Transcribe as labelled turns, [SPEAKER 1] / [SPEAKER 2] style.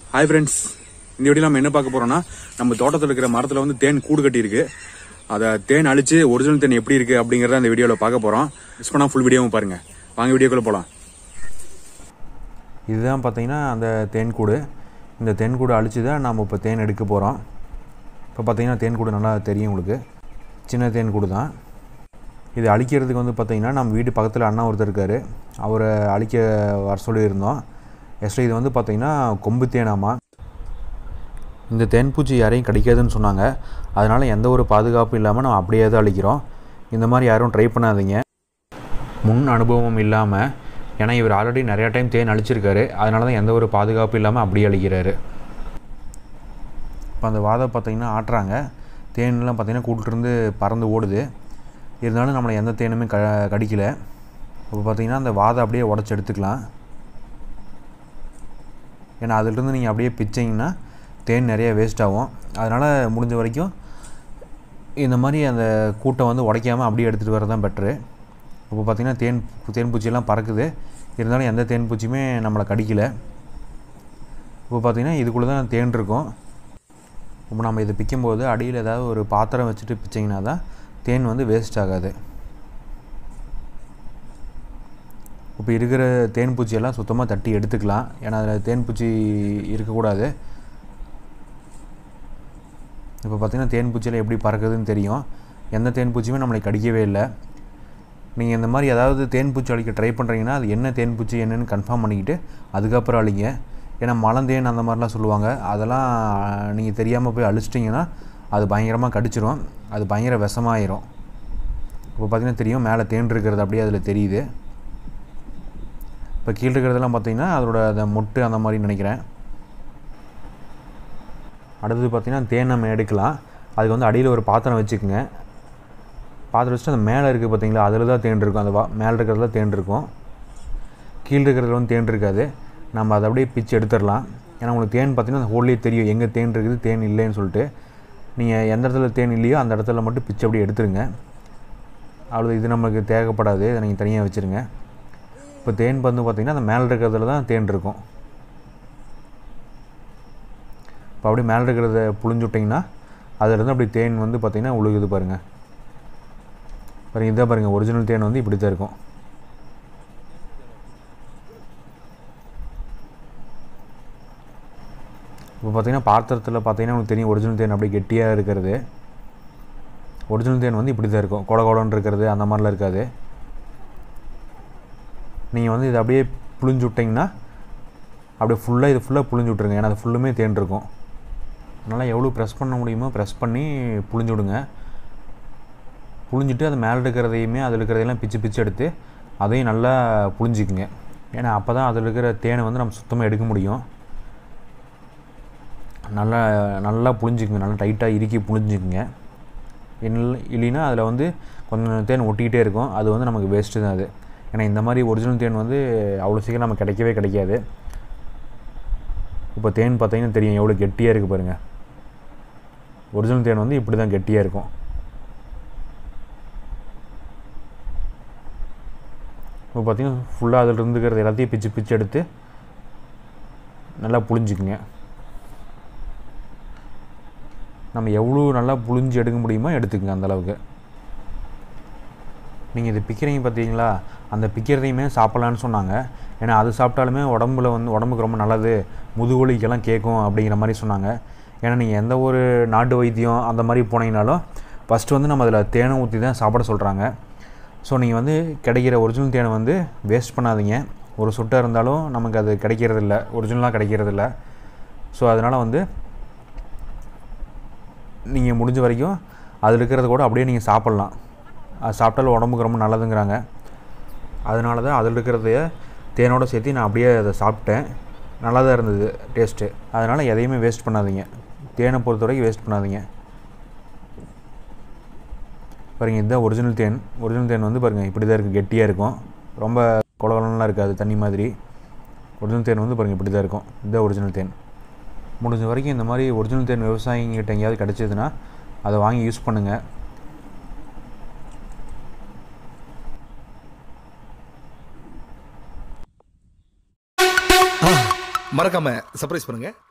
[SPEAKER 1] hi friends இந்த video நம்ம என்ன பார்க்க போறோம்னா நம்ம தோட்டத்தில் இருக்கிற மரத்தில் வந்து தேன் கூடு கட்டியிருக்கு அதை தேன் அழிச்சு ஒரிஜினல் தேன் எப்படி இருக்கு அப்படிங்கறத இந்த வீடியோவில் பார்க்க போறோம் மிஸ் பண்ணா ஃபுல் வீடியோவும் பாருங்க வாங்க வீடியோக்குள்ள போலாம்
[SPEAKER 2] இதுதான் பார்த்தீங்கன்னா அந்த தேன்கூடு இந்த தேன்கூடு அழிச்சு தான் நம்ம இப்போ தேன் எடுக்க போகிறோம் இப்போ பார்த்தீங்கன்னா தேன்கூடு நல்லா தெரியும் உங்களுக்கு சின்ன தேன்கூடு தான் இது அழிக்கிறதுக்கு வந்து பார்த்தீங்கன்னா நம்ம வீட்டு பக்கத்தில் அண்ணா ஒருத்தர் இருக்கார் அவரை அழிக்க வர சொல்லியிருந்தோம் எஸ்டி இது வந்து பார்த்தீங்கன்னா கொம்பு தேனாமா இந்த தேன்பூச்சி யாரையும் கடிக்காதுன்னு சொன்னாங்க அதனால் எந்த ஒரு பாதுகாப்பும் இல்லாமல் நம்ம அப்படியே தான் அழிக்கிறோம் இந்த மாதிரி யாரும் ட்ரை பண்ணாதீங்க முன் அனுபவம் இல்லாமல் ஏன்னா இவர் ஆல்ரெடி நிறையா டைம் தேன் அழிச்சிருக்காரு அதனால தான் எந்த ஒரு பாதுகாப்பு இல்லாமல் அப்படியே அழிக்கிறாரு இப்போ அந்த வாதை பார்த்தீங்கன்னா ஆட்டுறாங்க தேன்லாம் பார்த்தீங்கன்னா கூட்டிலிருந்து பறந்து ஓடுது இருந்தாலும் நம்மளை எந்த தேனுமே க கடிக்கல இப்போ பார்த்தீங்கன்னா அந்த வாதை அப்படியே உடச்சி எடுத்துக்கலாம் ஏன்னா அதிலிருந்து நீங்கள் அப்படியே பிச்சிங்கன்னா தேன் நிறைய வேஸ்ட் ஆகும் அதனால் முடிஞ்ச வரைக்கும் இந்த மாதிரி அந்த கூட்டை வந்து உடைக்காமல் அப்படியே எடுத்துகிட்டு வரது தான் பெட்ரு இப்போ பார்த்திங்கன்னா தேன் தேன்பூச்சியெல்லாம் பறக்குது இருந்தாலும் எந்த தேன்பூச்சியுமே நம்மளை கடிக்கலை இப்போ பார்த்திங்கன்னா இதுக்குள்ளே தான் தேன் இருக்கும் இப்போ நம்ம இதை பிக்கும்போது அடியில் ஏதாவது ஒரு பாத்திரம் வச்சுட்டு பிச்சிங்கன்னா தான் தேன் வந்து வேஸ்ட் ஆகாது இப்போ இருக்கிற தேன்பூச்சியெல்லாம் சுத்தமாக தட்டி எடுத்துக்கலாம் ஏன்னா அதில் தேன்பூச்சி இருக்கக்கூடாது இப்போ பார்த்திங்கன்னா தேன்பூச்சியில் எப்படி பறக்குதுன்னு தெரியும் எந்த தேன்பூச்சியுமே நம்மளை கடிக்கவே இல்லை நீங்கள் இந்த மாதிரி ஏதாவது தேன்பூச்சி அழிக்க ட்ரை பண்ணுறீங்கன்னா அது என்ன தேன்பூச்சி என்னன்னு கன்ஃபார்ம் பண்ணிக்கிட்டு அதுக்கப்புறம் அழிங்க ஏன்னா மலந்தேன் அந்த மாதிரிலாம் சொல்லுவாங்க அதெல்லாம் நீங்கள் தெரியாமல் போய் அழிச்சிட்டிங்கன்னா அது பயங்கரமாக கடிச்சிரும் அது பயங்கர விஷமாயிரும் இப்போ பார்த்திங்கன்னா தெரியும் மேலே தேன் இருக்கிறது அப்படியே அதில் தெரியுது இப்போ கீழே இருக்கிறதெல்லாம் பார்த்திங்கன்னா அதோட அந்த மொட்டு அந்த மாதிரி நினைக்கிறேன் அடுத்தது பார்த்திங்கன்னா தேன் நம்ம எடுக்கலாம் அதுக்கு வந்து அடியில் ஒரு பாத்திரம் வச்சுக்கோங்க பாத்திரம் வச்சுட்டு அந்த மேலே இருக்குது பார்த்தீங்களா அதில் தான் தேன் இருக்கும் அந்த வா மேலே இருக்கிறதுல தேன் இருக்கும் கீழே இருக்கிறதுல வந்து தேன் இருக்காது நம்ம அதை அப்படியே பிச்சு எடுத்துடலாம் ஏன்னா உங்களுக்கு தேன் பார்த்திங்கன்னா அந்த ஹோல்லே தெரியும் எங்கே தேன் இருக்குது தேன் இல்லைன்னு சொல்லிட்டு நீங்கள் எந்த இடத்துல தேன் இல்லையோ அந்த இடத்துல மட்டும் பிச்சு அப்படியே எடுத்துருங்க அவ்வளோ இது நம்மளுக்கு தேவைப்படாது இதை நீங்கள் தனியாக வச்சுருங்க இப்போ தேன் வந்து பார்த்திங்கன்னா அந்த மேலே இருக்கிறதுல தான் தேன் இருக்கும் இப்போ அப்படியே மேலே இருக்கிறத புழிஞ்சு விட்டிங்கன்னா அதிலேருந்து அப்படி தேன் வந்து பார்த்திங்கன்னா உழுகுது பாருங்கள் பாருங்கள் இதான் பாருங்கள் ஒரிஜினல் தேன் வந்து இப்படி தான் இருக்கும் இப்போ பார்த்தீங்கன்னா பாத்திரத்தில் பார்த்தீங்கன்னா உங்களுக்கு தெரியும் ஒரிஜினல் தேன் அப்படியே கெட்டியாக இருக்கிறது ஒரிஜினல் தேன் வந்து இப்படி தான் இருக்கும் கொட கொடன்னு இருக்கிறது அந்த மாதிரிலாம் இருக்காது நீங்கள் வந்து இதை அப்படியே புழிஞ்சு விட்டிங்கன்னா அப்படியே ஃபுல்லாக இது ஃபுல்லாக புழிஞ்சு விட்ருங்க ஏன்னா அது ஃபுல்லுமே தேன் இருக்கும் அதனால் எவ்வளோ ப்ரெஸ் பண்ண முடியுமோ ப்ரெஸ் பண்ணி புழிஞ்சு விடுங்க புழிஞ்சிட்டு அது மேலே இருக்கிறதையுமே அதில் இருக்கிறதையெல்லாம் பிச்சு பிச்சு எடுத்து அதையும் நல்லா புழிஞ்சிக்குங்க ஏன்னா அப்போ தான் அதில் இருக்கிற தேனை வந்து நம்ம சுத்தமாக எடுக்க முடியும் நல்லா நல்லா புழிஞ்சிக்குங்க நல்லா டைட்டாக இறுக்கி புழிஞ்சிக்குங்க இல்லை இல்லைன்னா அதில் வந்து கொஞ்சம் தேன் ஒட்டிக்கிட்டே இருக்கும் அது வந்து நமக்கு வேஸ்ட்டு தான் அது ஏன்னா இந்த மாதிரி ஒரிஜினல் தேன் வந்து அவ்வளோ சீக்கிரம் நமக்கு கிடைக்கவே கிடைக்காது இப்போ தேன் பார்த்தீங்கன்னா தெரியும் எவ்வளோ கெட்டியாக இருக்குது பாருங்கள் ஒரிஜினல் தேன் வந்து இப்படி தான் கெட்டியாக இருக்கும் இப்போ பார்த்தீங்கன்னா ஃபுல்லாக அதில் இருந்துக்கிறது எல்லாத்தையும் பிச்சு பிச்சு எடுத்து நல்லா புழிஞ்சிக்குங்க நம்ம எவ்வளோ நல்லா புழிஞ்சு எடுக்க முடியுமோ எடுத்துக்கங்க அந்தளவுக்கு நீங்கள் இது பிக்கிறீங்க பார்த்தீங்களா அந்த பிக்கிறதையுமே சாப்பிட்லான்னு சொன்னாங்க ஏன்னா அது சாப்பிட்டாலுமே உடம்புல வந்து உடம்புக்கு ரொம்ப நல்லது முதுகுலிக்கெல்லாம் கேட்கும் அப்படிங்கிற மாதிரி சொன்னாங்க ஏன்னா நீங்கள் எந்த ஒரு நாட்டு வைத்தியம் அந்த மாதிரி போனீங்கனாலும் ஃபஸ்ட்டு வந்து நம்ம அதில் தேனை ஊற்றி தான் சாப்பிட சொல்கிறாங்க ஸோ நீங்கள் வந்து கிடைக்கிற ஒரிஜினல் தேனை வந்து வேஸ்ட் பண்ணாதீங்க ஒரு சொட்டாக இருந்தாலும் நமக்கு அது கிடைக்கிறதில்ல ஒரிஜினலாக கிடைக்கிறதில்ல ஸோ அதனால் வந்து நீங்கள் முடிஞ்ச வரைக்கும் அதில் இருக்கிறத கூட அப்படியே நீங்கள் சாப்பிட்லாம் அது சாப்பிட்டாலும் உடம்புக்கு ரொம்ப நல்லதுங்கிறாங்க அதனால தான் அதில் இருக்கிறதைய தேனோடு சேர்த்து நான் அப்படியே அதை சாப்பிட்டேன் நல்லா தான் இருந்தது டேஸ்ட்டு அதனால் எதையுமே வேஸ்ட் பண்ணாதீங்க தேனை பொறுத்த வரைக்கும் வேஸ்ட் பண்ணாதீங்க பாருங்கள் இதுதான் ஒரிஜினல் தேன் ஒரிஜினல் தேன் வந்து பாருங்கள் இப்படி தான் இருக்குது கெட்டியாக இருக்கும் ரொம்ப குளகுலம்லாம் இருக்காது தண்ணி மாதிரி ஒரிஜினல் தேன் வந்து பாருங்கள் இப்படி தான் இருக்கும் இதுதான் ஒரிஜினல் தேன் முடிஞ்ச வரைக்கும் இந்த மாதிரி ஒரிஜினல் தேன் விவசாயிங்கிட்ட எங்கேயாவது கிடச்சிதுன்னா அதை வாங்கி யூஸ் பண்ணுங்கள்
[SPEAKER 3] மறக்காம சர்ப்ரைஸ் பண்ணுங்க